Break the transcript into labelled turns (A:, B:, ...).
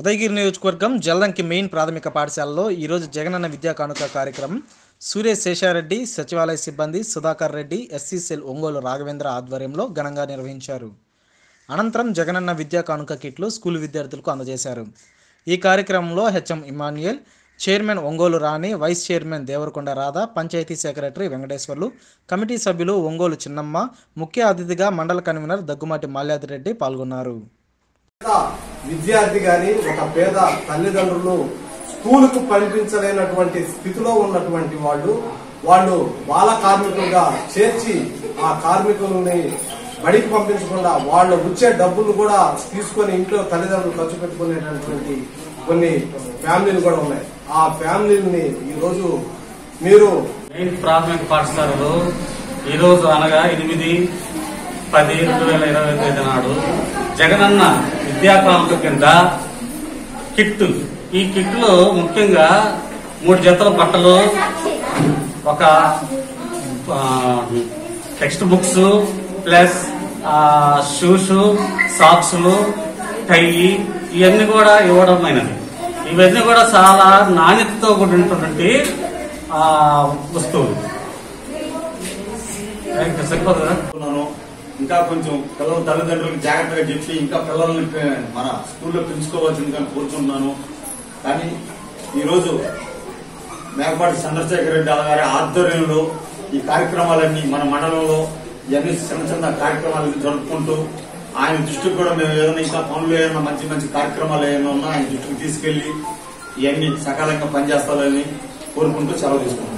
A: ఉదయగిరి నియోజకవర్గం జల్లంకి మెయిన్ ప్రాథమిక పాఠశాలలో ఈరోజు జగనన్న విద్యా కానుక కార్యక్రమం సూర్య శేషారెడ్డి సచివాలయ సిబ్బంది సుధాకర్ రెడ్డి ఎస్సీ సెల్ ఒంగోలు రాఘవేంద్ర ఆధ్వర్యంలో ఘనంగా నిర్వహించారు అనంతరం జగనన్న విద్యా కానుక కిట్లు స్కూల్ విద్యార్థులకు అందజేశారు ఈ కార్యక్రమంలో HM Emmanuel chairman Ongole Rani vice chairman Devarakonda Radha panchayat secretary Venkateswarlu committee సభ్యులు ఒంగోలు చిన్నమ్మ ముఖ్య అతిథిగా మండల కన్వీనర్ దగ్గుమాటి మాల్యాదిరెడ్డి పాల్గొన్నారు
B: పేద విద్యార్థి గాని ఒక పేద తల్లిదండ్రులు స్కూలుకు పంపించలేనటువంటి స్థితిలో ఉన్నటువంటి వాళ్ళు వాళ్ళు బాల కార్మికులుగా చేర్చి ఆ కార్మికులని బడికి పంపించకుండా వాళ్ళు వచ్చే డబ్బులు కూడా తీసుకొని ఇంట్లో తల్లిదండ్రులు ఖర్చు పెట్టుకునేటటువంటి కొన్ని ఫ్యామిలీలు కూడా ఉన్నాయి ఆ ఫ్యామిలీని ఈ రోజు మీరు
C: మెయిన్ ప్రాథమిక పాఠశాలలో ఈ రోజు అనగా ఎనిమిది పది రెండు వేల ఇరవై తేదీ నాడు జగనన్న విద్యాకాంక్ష కింద కిట్ ఈ కిట్ లో ముఖ్యంగా మూడు జతల బట్టలు ఒక ఆ, టెక్స్ట్ బుక్స్ ప్లస్ ఆ, షూస్ సాక్స్లు టై ఇవన్నీ కూడా ఇవ్వడమైనది ఇవన్నీ కూడా చాలా నాణ్యతతో కూడినటువంటి ఆ, వస్తువులు ఇంకా సరిపోదు కదా
D: అనుకున్నాను ఇంకా కొంచెం పిల్లల తల్లిదండ్రులకు జాగ్రత్తగా చెప్పి ఇంకా పిల్లల్ని పె- మన స్కూల్లో పెంచుకోవాల్సిందిగా కోరుకుంటున్నాను కానీ ఈరోజు మేకపాటి చంద్రశేఖర్ రెడ్డి గారి ఆధ్వర్యంలో ఈ కార్యక్రమాలన్నీ మన మండలంలో ఇవన్నీ చిన్న చిన్న కార్యక్రమాలు జరుపుకుంటూ ఆయన దృష్టికి కూడా మేము ఏదైనా ఇంకా పనులు ఏదైనా మంచి మంచి కార్యక్రమాలు ఏమైనా ఉన్నా ఆయన దృష్టికి తీసుకెళ్లి ఇవన్నీ సకాలంగా పనిచేస్తారని కోరుకుంటూ సెలవు తీసుకుంటాం